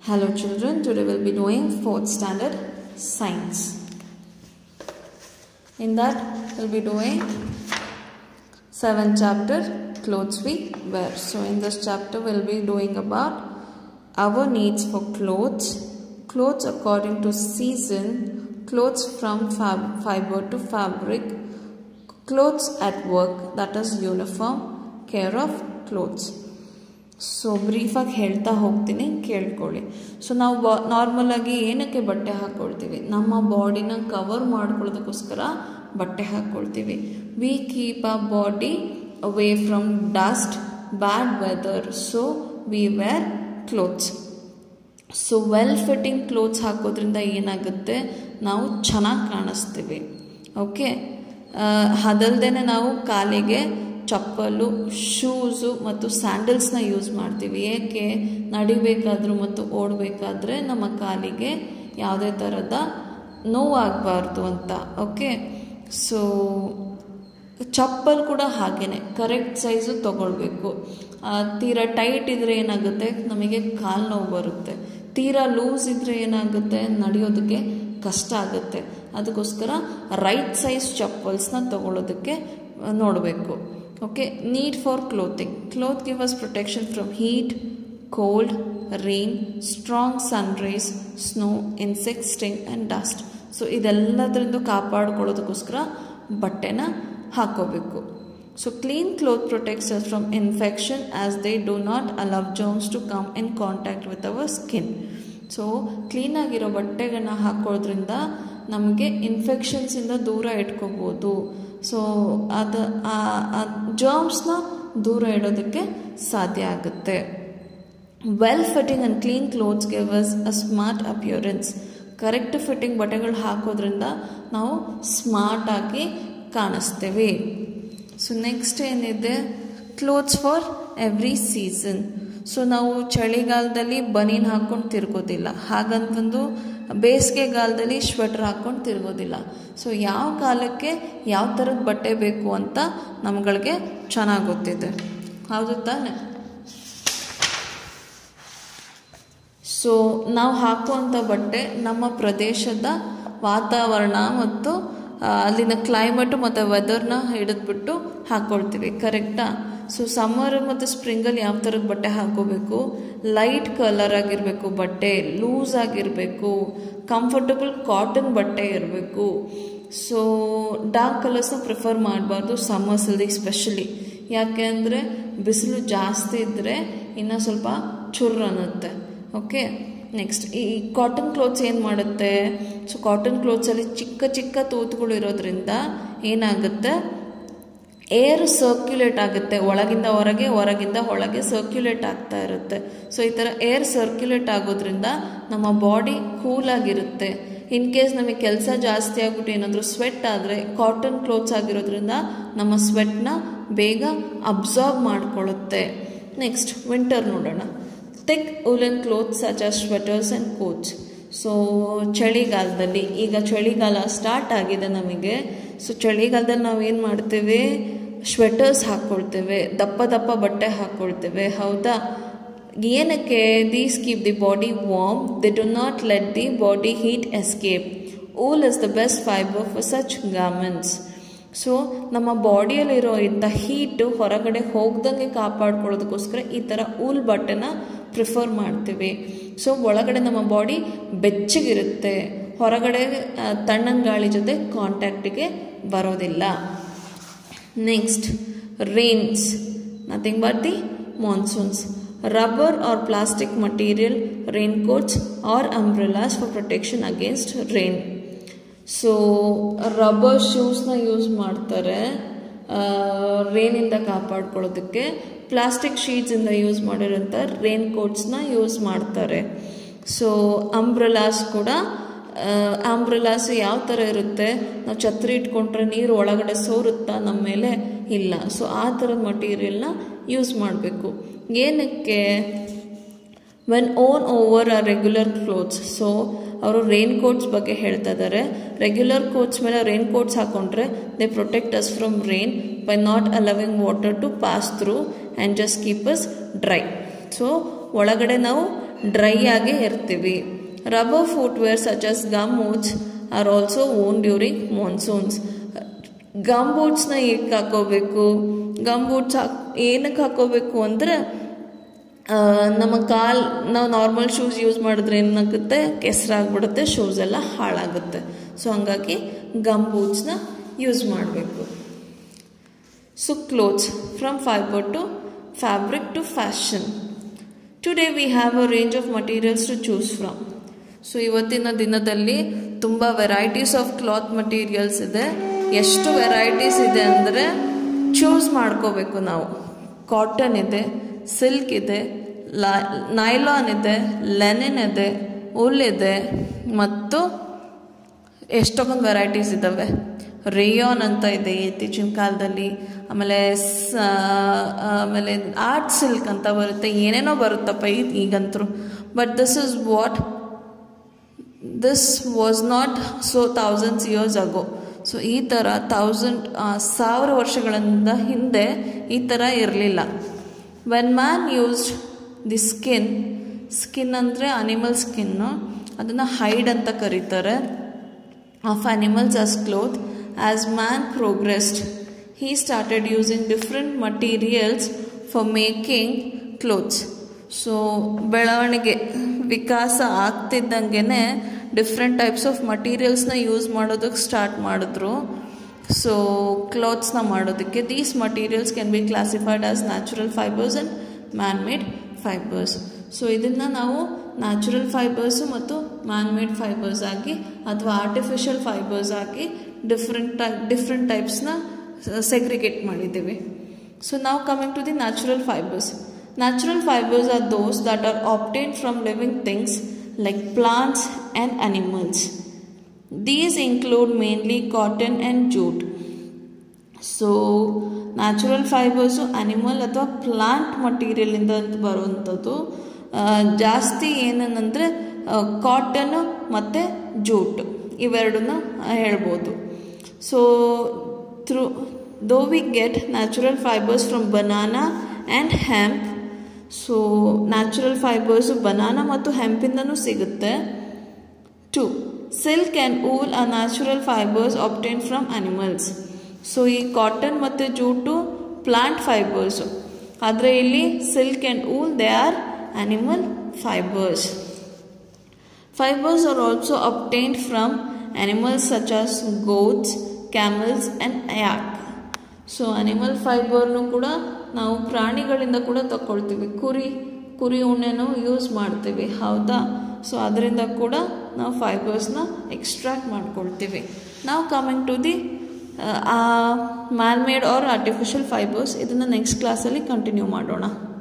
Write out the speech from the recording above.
Hello children, today we'll be doing 4th standard science. In that we'll be doing 7th chapter clothes we wear. So in this chapter we'll be doing about our needs for clothes, clothes according to season, clothes from fab- fiber to fabric, clothes at work that is uniform, care of clothes. So ಬ್ರೀಫಾಗಿ ಹೇಳ್ತಾ ಹೋಗ್ತೀನಿ ಕೇಳ್ಕೊಳ್ಳಿ so ನಾವು ಬಾ ನಾರ್ಮಲಾಗಿ ಏನಕ್ಕೆ ಬಟ್ಟೆ ಹಾಕ್ಕೊಳ್ತೀವಿ ನಮ್ಮ ಬಾಡಿನ ಕವರ್ ಮಾಡ್ಕೊಳ್ಳೋದಕ್ಕೋಸ್ಕರ ಬಟ್ಟೆ ಹಾಕ್ಕೊಳ್ತೀವಿ we keep a body away from dust bad weather so we wear clothes so well fitting clothes ಹಾಕೋದ್ರಿಂದ ಏನಾಗುತ್ತೆ ನಾವು ಚೆನ್ನಾಗಿ ಕಾಣಿಸ್ತೀವಿ ಓಕೆ ಅದಲ್ದೇ ನಾವು ಕಾಲಿಗೆ ಚಪ್ಪಲು ಶೂಸು ಮತ್ತು ಸ್ಯಾಂಡಲ್ಸ್ನ ಯೂಸ್ ಮಾಡ್ತೀವಿ ಏಕೆ ನಡಿಬೇಕಾದ್ರೂ ಮತ್ತು ಓಡಬೇಕಾದ್ರೆ ನಮ್ಮ ಕಾಲಿಗೆ ಯಾವುದೇ ಥರದ ನೋವಾಗಬಾರ್ದು ಅಂತ ಓಕೆ ಸೊ ಚಪ್ಪಲ್ ಕೂಡ ಹಾಗೇನೆ ಕರೆಕ್ಟ್ ಸೈಜು ತೊಗೊಳ್ಬೇಕು ತೀರಾ ಟೈಟ್ ಇದ್ದರೆ ಏನಾಗುತ್ತೆ ನಮಗೆ ಕಾಲು ನೋವು ಬರುತ್ತೆ ತೀರಾ ಲೂಸ್ ಇದ್ದರೆ ಏನಾಗುತ್ತೆ ನಡೆಯೋದಕ್ಕೆ ಕಷ್ಟ ಆಗುತ್ತೆ ಅದಕ್ಕೋಸ್ಕರ ರೈಟ್ ಸೈಜ್ ಚಪ್ಪಲ್ಸ್ನ ತಗೊಳ್ಳೋದಕ್ಕೆ ನೋಡಬೇಕು okay need for clothing cloth give us protection from heat cold rain strong sun rays snow insect sting and dust so ಇದೆಲ್ಲದರಿಂದ ಕಾಪಾಡ್ಕೊಳ್ಳೋದಕ್ಕೋಸ್ಕರ ಬಟ್ಟೆನ ಹಾಕೋಬೇಕು so clean cloth protects us from infection as they do not allow germs to come in contact with our skin so ಕ್ಲೀನಾಗಿರೋ ಬಟ್ಟೆಗಳನ್ನ ಹಾಕೋದ್ರಿಂದ ನಮಗೆ ಇನ್ಫೆಕ್ಷನ್ಸಿಂದ ದೂರ ಇಟ್ಕೋಬೋದು ಸೊ ಅದು ಜರ್ಮ್ಸ್ನ ದೂರ ಇಡೋದಕ್ಕೆ ಸಾಧ್ಯ ಆಗುತ್ತೆ well fitting and clean clothes give us a smart appearance correct fitting ಬಟ್ಟೆಗಳು ಹಾಕೋದ್ರಿಂದ ನಾವು ಸ್ಮಾರ್ಟಾಗಿ ಕಾಣಿಸ್ತೇವೆ ಸೊ ನೆಕ್ಸ್ಟ್ ಏನಿದೆ clothes for every season so ನಾವು ಚಳಿಗಾಲದಲ್ಲಿ ಬನೀನ್ ಹಾಕ್ಕೊಂಡು ತಿರ್ಗೋದಿಲ್ಲ ಹಾಗಂತಂದು ಬೇಸಿಗೆಗಾಲದಲ್ಲಿ ಶ್ವೆಟ್ರ್ ಹಾಕ್ಕೊಂಡು ತಿರ್ಗೋದಿಲ್ಲ ಸೊ ಯಾವ ಕಾಲಕ್ಕೆ ಯಾವ ಥರದ ಬಟ್ಟೆ ಬೇಕು ಅಂತ ನಮ್ಗಳಿಗೆ ಚೆನ್ನಾಗಿ ಗೊತ್ತಿದೆ ಹೌದು ತಾನೆ ಸೊ ನಾವು ಹಾಕುವಂಥ ಬಟ್ಟೆ ನಮ್ಮ ಪ್ರದೇಶದ ವಾತಾವರಣ ಮತ್ತು ಅಲ್ಲಿನ ಕ್ಲೈಮೇಟು ಮತ್ತು ವೆದರ್ನ ಹಿಡಿದ್ಬಿಟ್ಟು ಹಾಕ್ಕೊಳ್ತೀವಿ ಕರೆಕ್ಟಾ ಸೊ ಸಮ್ಮರ್ ಮತ್ತು ಸ್ಪ್ರಿಂಗಲ್ಲಿ ಯಾವ ಥರದ ಬಟ್ಟೆ ಹಾಕೋಬೇಕು ಲೈಟ್ ಕಲರ್ ಆಗಿರಬೇಕು ಬಟ್ಟೆ ಲೂಸ್ ಆಗಿರಬೇಕು ಕಂಫರ್ಟಬಲ್ ಕಾಟನ್ ಬಟ್ಟೆ ಇರಬೇಕು ಸೊ ಡಾರ್ಕ್ ಕಲರ್ಸ್ನ ಪ್ರಿಫರ್ ಮಾಡಬಾರ್ದು ಸಮ್ಮರ್ಸಲ್ಲಿ ಸ್ಪೆಷಲಿ ಯಾಕೆ ಅಂದರೆ ಬಿಸಿಲು ಜಾಸ್ತಿ ಇದ್ದರೆ ಇನ್ನೂ ಸ್ವಲ್ಪ ಚುರ್ ಅನ್ನುತ್ತೆ ಓಕೆ ನೆಕ್ಸ್ಟ್ ಈ ಕಾಟನ್ ಕ್ಲೋತ್ಸ್ ಏನು ಮಾಡುತ್ತೆ ಸೊ ಕಾಟನ್ ಕ್ಲೋತ್ಸಲ್ಲಿ ಚಿಕ್ಕ ಚಿಕ್ಕ ತೂತುಗಳು ಇರೋದ್ರಿಂದ ಏನಾಗುತ್ತೆ ಏರ್ ಸರ್ಕ್ಯುಲೇಟ್ ಆಗುತ್ತೆ ಒಳಗಿಂದ ಹೊರಗೆ ಹೊರಗಿಂದ ಒಳಗೆ ಸರ್ಕ್ಯುಲೇಟ್ ಆಗ್ತಾ ಇರುತ್ತೆ ಸೊ ಈ ಥರ ಏರ್ ಸರ್ಕ್ಯುಲೇಟ್ ಆಗೋದ್ರಿಂದ ನಮ್ಮ ಬಾಡಿ ಕೂಲಾಗಿರುತ್ತೆ ಇನ್ ಕೇಸ್ ನಮಗೆ ಕೆಲಸ ಜಾಸ್ತಿ ಆಗ್ಬಿಟ್ಟು ಏನಾದರೂ ಸ್ವೆಟ್ ಆದರೆ ಕಾಟನ್ ಕ್ಲೋತ್ಸ್ ಆಗಿರೋದ್ರಿಂದ ನಮ್ಮ ಸ್ವೆಟ್ನ ಬೇಗ ಅಬ್ಸಾರ್ಬ್ ಮಾಡ್ಕೊಳ್ಳುತ್ತೆ ನೆಕ್ಸ್ಟ್ ವಿಂಟರ್ ನೋಡೋಣ thick woollen clothes such as sweaters and coats so ಚಳಿಗಾಲದಲ್ಲಿ ಈಗ ಚಳಿಗಾಲ ಸ್ಟಾರ್ಟ್ ಆಗಿದೆ ನಮಗೆ ಸೊ ಚಳಿಗಾಲದಲ್ಲಿ ನಾವು ಏನು ಮಾಡ್ತೇವೆ ಸ್ವೆಟರ್ಸ್ ಹಾಕ್ಕೊಳ್ತೇವೆ ದಪ್ಪ ದಪ್ಪ ಬಟ್ಟೆ ಹಾಕ್ಕೊಳ್ತೇವೆ ಹೌದಾ ಏನಕ್ಕೆ these keep the body warm they do not let the body heat escape wool is the best fibre for such garments so ನಮ್ಮ ಬಾಡಿಯಲ್ಲಿರೋ ಇಂಥ ಹೀಟು ಹೊರಗಡೆ ಹೋಗ್ದಂಗೆ ಕಾಪಾಡ್ಕೊಳ್ಳೋದಕ್ಕೋಸ್ಕರ ಈ ಥರ ಊಲ್ ಬಟ್ಟೆನ ಪ್ರಿಫರ್ ಮಾಡ್ತೀವಿ ಸೊ ಒಳಗಡೆ ನಮ್ಮ ಬಾಡಿ ಬೆಚ್ಚಗಿರುತ್ತೆ ಹೊರಗಡೆ ತಣ್ಣನ ಗಾಳಿ ಜೊತೆ ಕಾಂಟ್ಯಾಕ್ಟಿಗೆ ಬರೋದಿಲ್ಲ next rains nothing but the monsoons rubber or plastic material rain coats or umbrellas for protection against rain so rubber ಶೂಸ್ನ ಯೂಸ್ ಮಾಡ್ತಾರೆ ರೇನಿಂದ ಕಾಪಾಡ್ಕೊಳ್ಳೋದಕ್ಕೆ ಪ್ಲಾಸ್ಟಿಕ್ ಶೀಟ್ಸಿಂದ ಯೂಸ್ ಮಾಡಿರೋಂಥ ರೇನ್ ಕೋಟ್ಸ್ನ ಯೂಸ್ ಮಾಡ್ತಾರೆ ಸೊ ಅಂಬ್ರೆಲಾಸ್ ಕೂಡ ಆಂಬ್ರೆಲಾಸ್ ಯಾವ ಥರ ಇರುತ್ತೆ ನಾವು ಛತ್ರಿ ಇಟ್ಕೊಂಡ್ರೆ ನೀರು ಒಳಗಡೆ ಸೋರುತ್ತಾ ನಮ್ಮ ಮೇಲೆ ಇಲ್ಲ ಸೊ ಆ ಥರದ ಮಟೀರಿಯಲ್ನ ಯೂಸ್ ಮಾಡಬೇಕು ಏನಕ್ಕೆ when on over a regular clothes so ಅವರು ರೈನ್ ಕೋಟ್ಸ್ ಬಗ್ಗೆ ಹೇಳ್ತಾ ಇದ್ದಾರೆ ರೆಗ್ಯುಲರ್ ಕೋಟ್ಸ್ ಮೇಲೆ ರೈನ್ ಕೋಟ್ಸ್ ಹಾಕೊಂಡ್ರೆ they protect us from rain by not allowing water to pass through and just keep us dry so ಒಳಗಡೆ ನಾವು dry ಆಗೇ ಇರ್ತೀವಿ rubber footwear such as gum boots are also on during monsoons gum ಬೂಟ್ಸ್ನ ಏಕೆ ಹಾಕೋಬೇಕು gum boots ಹಾಕ್ ಏನಕ್ಕೆ ಹಾಕೋಬೇಕು ಅಂದರೆ ನಮ್ಮ ಕಾಲ್ ನಾವು ನಾರ್ಮಲ್ ಶೂಸ್ ಯೂಸ್ ಮಾಡಿದ್ರೆ ಏನಾಗುತ್ತೆ ಕೆಸರಾಗ್ಬಿಡುತ್ತೆ ಶೂಸ್ ಎಲ್ಲ ಹಾಳಾಗುತ್ತೆ ಸೊ ಹಂಗಾಗಿ ಗಮ್ ಬೂಟ್ಸ್ನ ಯೂಸ್ ಮಾಡಬೇಕು so clothes from fiber to fabric to fashion today we have a range of materials to choose from so ಇವತ್ತಿನ ದಿನದಲ್ಲಿ ತುಂಬ ವೆರೈಟೀಸ್ ಆಫ್ ಕ್ಲಾತ್ ಮಟೀರಿಯಲ್ಸ್ ಇದೆ ಎಷ್ಟು ವೆರೈಟೀಸ್ ಇದೆ ಅಂದರೆ ಚೂಸ್ ಮಾಡ್ಕೋಬೇಕು ನಾವು ಕಾಟನ್ ಇದೆ ಸಿಲ್ಕ್ ಇದೆ ನೈಲಾನ್ ಇದೆ ಲೆನಿನ್ ಇದೆ ಉಲ್ ಇದೆ ಮತ್ತು ಎಷ್ಟೊಂದು ವೆರೈಟೀಸ್ ಇದ್ದಾವೆ ರೇಯಾನ್ ಅಂತ ಇದೆ ಇತ್ತೀಚಿನ ಕಾಲದಲ್ಲಿ ಆಮೇಲೆ ಆಮೇಲೆ ಆರ್ಟ್ ಸಿಲ್ಕ್ ಅಂತ ಬರುತ್ತೆ ಏನೇನೋ ಬರುತ್ತಪ್ಪ ಈಗಂತರೂ but this is what this was not so thousands years ago so ಈ ಥರ ಥೌಸಂಡ್ ಸಾವಿರ ವರ್ಷಗಳಿಂದ ಹಿಂದೆ ಈ ಥರ ಇರಲಿಲ್ಲ when man used the skin skin ಅಂದರೆ ಅನಿಮಲ್ ಸ್ಕಿನ್ನು ಅದನ್ನು ಹೈಡ್ ಅಂತ ಕರೀತಾರೆ of animals as cloth as man progressed he started using different materials for making clothes so ಬೆಳವಣಿಗೆ ವಿಕಾಸ ಆಗ್ತಿದ್ದಂಗೆ ಡಿಫ್ರೆಂಟ್ ಟೈಪ್ಸ್ ಆಫ್ ಮಟೀರಿಯಲ್ಸ್ನ ಯೂಸ್ ಮಾಡೋದಕ್ಕೆ ಸ್ಟಾರ್ಟ್ ಮಾಡಿದ್ರು ಸೊ ಕ್ಲಾತ್ಸ್ನ ಮಾಡೋದಕ್ಕೆ these materials can be classified as natural fibers and man made fibers so ಇದನ್ನು ನಾವು ನ್ಯಾಚುರಲ್ ಫೈಬರ್ಸು ಮತ್ತು ಮ್ಯಾನ್ ಮೇಡ್ ಫೈಬರ್ಸ್ ಆಗಿ ಅಥವಾ ಆರ್ಟಿಫಿಷಿಯಲ್ ಫೈಬರ್ಸ್ ಆಗಿ ಡಿಫ್ರೆಂಟ್ ಟೈ ಡಿಫ್ರೆಂಟ್ ಟೈಪ್ಸ್ನ ಸೆಗ್ರಿಗೇಟ್ ಮಾಡಿದ್ದೀವಿ ಸೊ ನಾವು coming to the natural fibers natural fibers are those that are obtained from living things like plants and animals these include mainly cotton and jute so natural fibers animal ಅಥವಾ plant ಮಟೀರಿಯಲಿಂದ ಬರುವಂಥದ್ದು ಜಾಸ್ತಿ ಏನಂದರೆ ಕಾಟನ್ನು ಮತ್ತು jute ಇವೆರಡನ್ನ ಹೇಳ್ಬೋದು so through though we get natural fibers from banana and hemp so natural fibers banana ಮತ್ತು ಹೆಂಪಿಂದನೂ ಸಿಗುತ್ತೆ two silk and wool the natural fibers obtained from animals so ಈ ಕಾಟನ್ ಮತ್ತು ಜೂಟು ಪ್ಲಾಂಟ್ ಫೈಬರ್ಸು ಆದರೆ ಇಲ್ಲಿ silk and wool they are animal fibers fibers are also obtained from animals such as goats camels and yak so animal ಫೈಬರ್ನು ಕೂಡ ನಾವು ಪ್ರಾಣಿಗಳಿಂದ ಕೂಡ ತಗೊಳ್ತೀವಿ ಕುರಿ ಕುರಿ ಉಣ್ಣೆನೂ ಯೂಸ್ ಮಾಡ್ತೀವಿ ಹೌದಾ ಸೊ ಅದರಿಂದ ಕೂಡ ನಾವು ಫೈಬರ್ಸ್ನ ಎಕ್ಸ್ಟ್ರಾಕ್ಟ್ ಮಾಡ್ಕೊಳ್ತೀವಿ ನಾವು coming to the man made or artificial fibers ಇದನ್ನು ನೆಕ್ಸ್ಟ್ ಕ್ಲಾಸಲ್ಲಿ ಕಂಟಿನ್ಯೂ ಮಾಡೋಣ